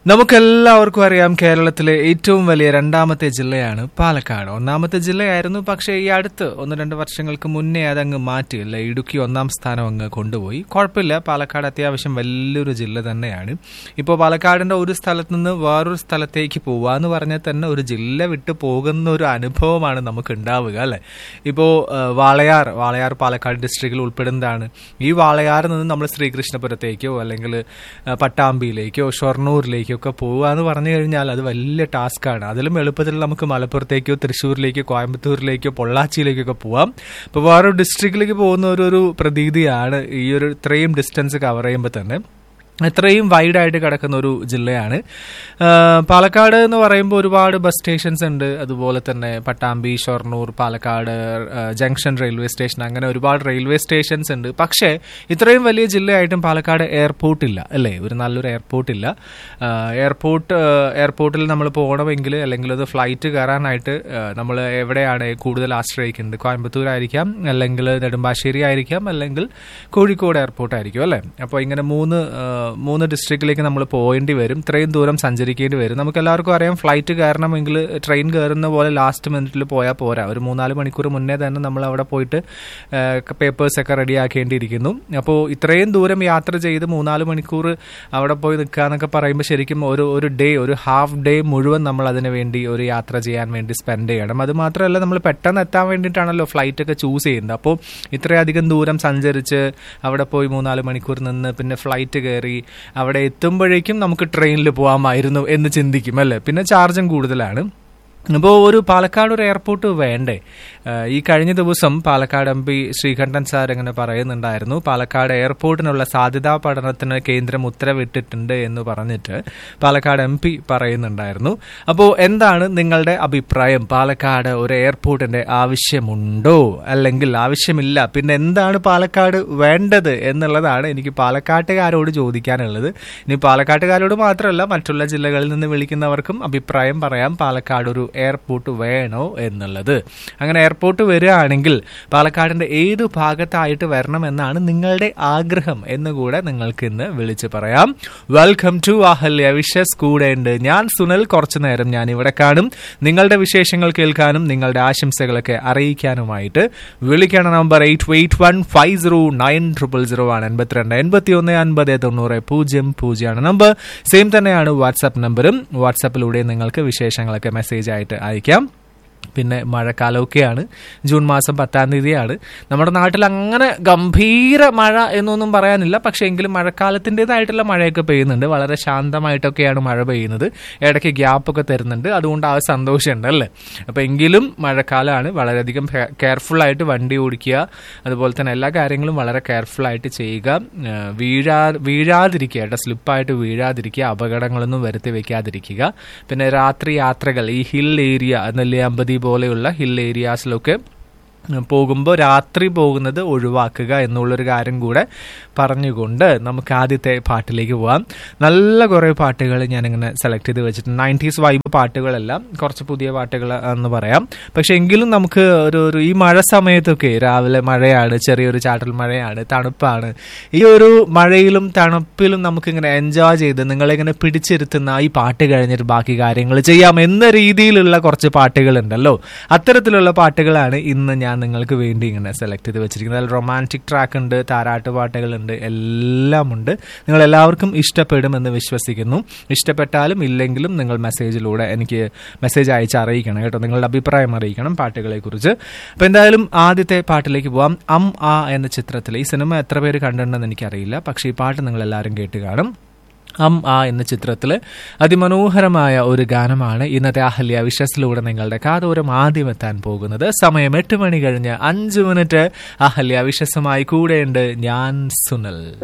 നമുക്കെല്ലാവർക്കും അറിയാം കേരളത്തിലെ ഏറ്റവും വലിയ രണ്ടാമത്തെ ജില്ലയാണ് പാലക്കാട് ഒന്നാമത്തെ ജില്ലയായിരുന്നു പക്ഷേ ഈ അടുത്ത് ഒന്ന് രണ്ട് വർഷങ്ങൾക്ക് മുന്നേ അതങ്ങ് മാറ്റിയില്ല ഇടുക്കി ഒന്നാം സ്ഥാനം അങ്ങ് കൊണ്ടുപോയി കുഴപ്പമില്ല പാലക്കാട് അത്യാവശ്യം വലിയൊരു ജില്ല തന്നെയാണ് ഇപ്പോൾ പാലക്കാടിന്റെ ഒരു സ്ഥലത്ത് നിന്ന് വേറൊരു സ്ഥലത്തേക്ക് പോവാന്ന് പറഞ്ഞാൽ തന്നെ ഒരു ജില്ല വിട്ട് പോകുന്ന ഒരു അനുഭവമാണ് നമുക്ക് ഉണ്ടാവുക അല്ലെ ഇപ്പോൾ വാളയാർ വാളയാർ പാലക്കാട് ഡിസ്ട്രിക്റ്റിൽ ഉൾപ്പെടുന്നതാണ് ഈ വാളയാറിൽ നിന്ന് നമ്മൾ ശ്രീകൃഷ്ണപുരത്തേക്കോ അല്ലെങ്കിൽ ആ, പട്ടാമ്പിയിലേക്കോ ഷൊർണൂരിലേക്കോ ഒക്കെ പോവുക എന്ന് പറഞ്ഞു കഴിഞ്ഞാൽ അത് വലിയ ടാസ്ക്കാണ് അതിലും എളുപ്പത്തിൽ നമുക്ക് മലപ്പുറത്തേക്കോ തൃശ്ശൂരിലേക്കോ കോയമ്പത്തൂരിലേക്കോ പൊള്ളാച്ചിയിലേക്കൊക്കെ പോവാം ഇപ്പോൾ വേറൊരു ഡിസ്ട്രിക്റ്റിലേക്ക് പോകുന്ന ഒരു ഒരു പ്രതീതിയാണ് ഈ ഒരു ഇത്രയും ഡിസ്റ്റൻസ് കവർ ചെയ്യുമ്പോൾ തന്നെ ഇത്രയും വൈഡായിട്ട് കിടക്കുന്ന ഒരു ജില്ലയാണ് ആ, പാലക്കാട് എന്ന് പറയുമ്പോൾ ഒരുപാട് ബസ് സ്റ്റേഷൻസ് ഉണ്ട് അതുപോലെ തന്നെ പട്ടാമ്പി ഷൊർണൂർ പാലക്കാട് ആ, ജംഗ്ഷൻ റെയിൽവേ സ്റ്റേഷൻ അങ്ങനെ ഒരുപാട് റെയിൽവേ സ്റ്റേഷൻസ് ഉണ്ട് പക്ഷേ ഇത്രയും വലിയ ജില്ലയായിട്ടും പാലക്കാട് എയർപോർട്ട് ഇല്ല അല്ലേ ഒരു നല്ലൊരു എയർപോർട്ട് ഇല്ല ആ, എയർപോർട്ട് ആ, എയർപോർട്ടിൽ നമ്മൾ പോകണമെങ്കിൽ അല്ലെങ്കിൽ അത് ഫ്ലൈറ്റ് കയറാനായിട്ട് നമ്മൾ എവിടെയാണ് കൂടുതൽ ആശ്രയിക്കുന്നത് കോയമ്പത്തൂർ ആയിരിക്കാം അല്ലെങ്കിൽ നെടുമ്പാശ്ശേരി ആയിരിക്കാം അല്ലെങ്കിൽ കോഴിക്കോട് എയർപോർട്ട് ആയിരിക്കും അല്ലേ അപ്പോൾ ഇങ്ങനെ മൂന്ന് ആ, മൂന്ന് ഡിസ്ട്രിക്റ്റിലേക്ക് നമ്മൾ പോകേണ്ടി വരും ഇത്രയും ദൂരം സഞ്ചരിക്കേണ്ടി വരും നമുക്ക് എല്ലാവർക്കും അറിയാം ഫ്ലൈറ്റ് കയറണമെങ്കിൽ ട്രെയിൻ കയറുന്ന പോലെ ലാസ്റ്റ് മിനിറ്റിൽ പോയാൽ പോരാ ഒരു മൂന്നാല് മണിക്കൂർ മുന്നേ തന്നെ നമ്മൾ അവിടെ പോയിട്ട് പേപ്പേഴ്സ് ഒക്കെ റെഡിയാക്കേണ്ടിയിരിക്കുന്നു അപ്പോൾ ഇത്രയും ദൂരം യാത്ര ചെയ്ത് മൂന്നാല് മണിക്കൂർ അവിടെ പോയി നിൽക്കുക എന്നൊക്കെ പറയുമ്പോൾ ശരിക്കും ഒരു ഒരു ഡേ ഒരു ഹാഫ് ഡേ മുഴുവൻ നമ്മൾ അതിന് വേണ്ടി ഒരു യാത്ര ചെയ്യാൻ വേണ്ടി സ്പെൻഡ് ചെയ്യണം അത് മാത്രമല്ല നമ്മൾ പെട്ടെന്ന് എത്താൻ വേണ്ടിയിട്ടാണല്ലോ ഫ്ലൈറ്റ് ഒക്കെ ചൂസ് ചെയ്യുന്നത് അപ്പോൾ ഇത്രയധികം ദൂരം സഞ്ചരിച്ച് അവിടെ പോയി മൂന്നാല് മണിക്കൂർ നിന്ന് പിന്നെ ഫ്ലൈറ്റ് കയറി അവിടെ എത്തുമ്പോഴേക്കും നമുക്ക് ട്രെയിനിൽ പോകാമായിരുന്നു എന്ന് ചിന്തിക്കും അല്ലേ പിന്നെ ചാർജും കൂടുതലാണ് അപ്പോൾ ഒരു പാലക്കാട് ഒരു എയർപോർട്ട് വേണ്ടേ ഏഹ് ഈ കഴിഞ്ഞ ദിവസം Palakkad M P Sreekandan sir ഇങ്ങനെ പറയുന്നുണ്ടായിരുന്നു പാലക്കാട് എയർപോർട്ടിനുള്ള സാധ്യതാ പഠനത്തിന് കേന്ദ്രം ഉത്തരവിട്ടിട്ടുണ്ട് എന്ന് പറഞ്ഞിട്ട് പാലക്കാട് എം പി പറയുന്നുണ്ടായിരുന്നു അപ്പോൾ എന്താണ് നിങ്ങളുടെ അഭിപ്രായം പാലക്കാട് ഒരു എയർപോർട്ടിന്റെ ആവശ്യമുണ്ടോ അല്ലെങ്കിൽ ആവശ്യമില്ല പിന്നെ എന്താണ് പാലക്കാട് വേണ്ടത് എന്നുള്ളതാണ് എനിക്ക് പാലക്കാട്ടുകാരോട് ചോദിക്കാനുള്ളത് ഇനി പാലക്കാട്ടുകാരോട് മാത്രമല്ല മറ്റുള്ള ജില്ലകളിൽ നിന്ന് വിളിക്കുന്നവർക്കും അഭിപ്രായം പറയാം പാലക്കാട് ഒരു എയർപോർട്ട് വേണോ എന്നുള്ളത് അങ്ങനെ എയർപോർട്ട് വരികയാണെങ്കിൽ പാലക്കാടിന്റെ ഏത് ഭാഗത്തായിട്ട് വരണം എന്നാണ് നിങ്ങളുടെ ആഗ്രഹം എന്നുകൂടെ നിങ്ങൾക്ക് ഇന്ന് വിളിച്ച് പറയാം വെൽക്കം ടു അഹല്യ വിഷസ് കൂടെ ഉണ്ട് ഞാൻ സുനിൽ കുറച്ചു നേരം ഞാൻ ഇവിടെ കാണും നിങ്ങളുടെ വിശേഷങ്ങൾ കേൾക്കാനും നിങ്ങളുടെ ആശംസകളൊക്കെ അറിയിക്കാനുമായിട്ട് വിളിക്കണ number eight eight one five zero nine triple zero ആണ് എൺപത്തിരണ്ട് എൺപത്തി ഒന്ന് അൻപത് തൊണ്ണൂറ് പൂജ്യം പൂജ്യമാണ് നമ്പർ സെയിം തന്നെയാണ് വാട്സാപ്പ് നമ്പറും വാട്സാപ്പിലൂടെ നിങ്ങൾക്ക് വിശേഷങ്ങളൊക്കെ മെസ്സേജ് ആയിട്ട് അയക്കാം പിന്നെ മഴക്കാലമൊക്കെയാണ് ജൂൺ മാസം പത്താം തീയതിയാണ് നമ്മുടെ നാട്ടിൽ അങ്ങനെ ഗംഭീര മഴ എന്നൊന്നും പറയാനില്ല പക്ഷേ എങ്കിലും മഴക്കാലത്തിൻ്റെതായിട്ടുള്ള മഴയൊക്കെ പെയ്യുന്നുണ്ട് വളരെ ശാന്തമായിട്ടൊക്കെയാണ് മഴ പെയ്യുന്നത് ഇടയ്ക്ക് ഗ്യാപ്പൊക്കെ തരുന്നുണ്ട് അതുകൊണ്ട് ആ ഒരു സന്തോഷമുണ്ട് അല്ലേ അപ്പോൾ എങ്കിലും മഴക്കാലമാണ് വളരെയധികം കെയർഫുൾ ആയിട്ട് വണ്ടി ഓടിക്കുക അതുപോലെ തന്നെ എല്ലാ കാര്യങ്ങളും വളരെ കെയർഫുൾ ആയിട്ട് ചെയ്യുക ഏഹ് വീഴാ വീഴാതിരിക്കുക കേട്ടോ സ്ലിപ്പായിട്ട് വീഴാതിരിക്കുക അപകടങ്ങളൊന്നും വരുത്തി വെക്കാതിരിക്കുക പിന്നെ രാത്രി യാത്രകൾ ഈ ഹിൽ ഏരിയ നെല്ലിയാമ്പതി പോലെയുള്ള ഹിൽ ഏരിയാസിലൊക്കെ പോകുമ്പോൾ രാത്രി പോകുന്നത് ഒഴിവാക്കുക എന്നുള്ളൊരു കാര്യം കൂടെ പറഞ്ഞുകൊണ്ട് നമുക്ക് ആദ്യത്തെ പാട്ടിലേക്ക് പോവാം നല്ല കുറേ പാട്ടുകൾ ഞാനിങ്ങനെ സെലക്ട് ചെയ്ത് വെച്ചിട്ടുണ്ട് നയൻറ്റീസ് വൈബ് പാട്ടുകളെല്ലാം കുറച്ച് പുതിയ പാട്ടുകൾ എന്ന് പറയാം പക്ഷെ എങ്കിലും നമുക്ക് ഒരു ഒരു ഈ മഴ സമയത്തൊക്കെ രാവിലെ മഴയാണ് ചെറിയൊരു ചാറ്റൽ മഴയാണ് തണുപ്പാണ് ഈ ഒരു മഴയിലും തണുപ്പിലും നമുക്കിങ്ങനെ എൻജോയ് ചെയ്ത് നിങ്ങളിങ്ങനെ പിടിച്ചിരുത്തുന്ന ഈ പാട്ട് കഴിഞ്ഞിട്ട് ബാക്കി കാര്യങ്ങൾ ചെയ്യാം എന്ന രീതിയിലുള്ള കുറച്ച് പാട്ടുകളുണ്ടല്ലോ അത്തരത്തിലുള്ള പാട്ടുകളാണ് ഇന്ന് ഞാൻ നിങ്ങൾക്ക് വേണ്ടി ഇങ്ങനെ സെലക്ട് ചെയ്ത് വെച്ചിരിക്കുന്നത് അതിൽ റൊമാൻറ്റിക് ട്രാക്ക് ഉണ്ട് താരാട്ട് പാട്ടുകളുണ്ട് എല്ലാം ഉണ്ട് നിങ്ങൾ എല്ലാവർക്കും ഇഷ്ടപ്പെടുമെന്ന് വിശ്വസിക്കുന്നു ഇഷ്ടപ്പെട്ടാലും ഇല്ലെങ്കിലും നിങ്ങൾ മെസ്സേജിലൂടെ എനിക്ക് മെസ്സേജ് അയച്ച് അറിയിക്കണം കേട്ടോ നിങ്ങളുടെ അഭിപ്രായം അറിയിക്കണം പാട്ടുകളെ കുറിച്ച് അപ്പോൾ എന്തായാലും ആദ്യത്തെ പാട്ടിലേക്ക് പോവാം അം ആ എന്ന ചിത്രത്തിൽ ഈ സിനിമ എത്ര പേര് കണ്ടിട്ടുണ്ടെന്ന് എനിക്കറിയില്ല പക്ഷേ ഈ പാട്ട് നിങ്ങൾ എല്ലാവരും കേട്ട് കാണും അം ആ എന്ന ചിത്രത്തിൽ അതിമനോഹരമായ ഒരു ഗാനമാണ് ഇന്നത്തെ അഹല്യ വിശ്വസിലൂടെ നിങ്ങളുടെ കാതോരം ആദ്യം എത്താൻ പോകുന്നത് സമയം എട്ട് മണി കഴിഞ്ഞ് അഞ്ച് മിനിറ്റ് അഹല്യ വിശ്വസമായി കൂടെയുണ്ട് ഞാൻ സുനൽ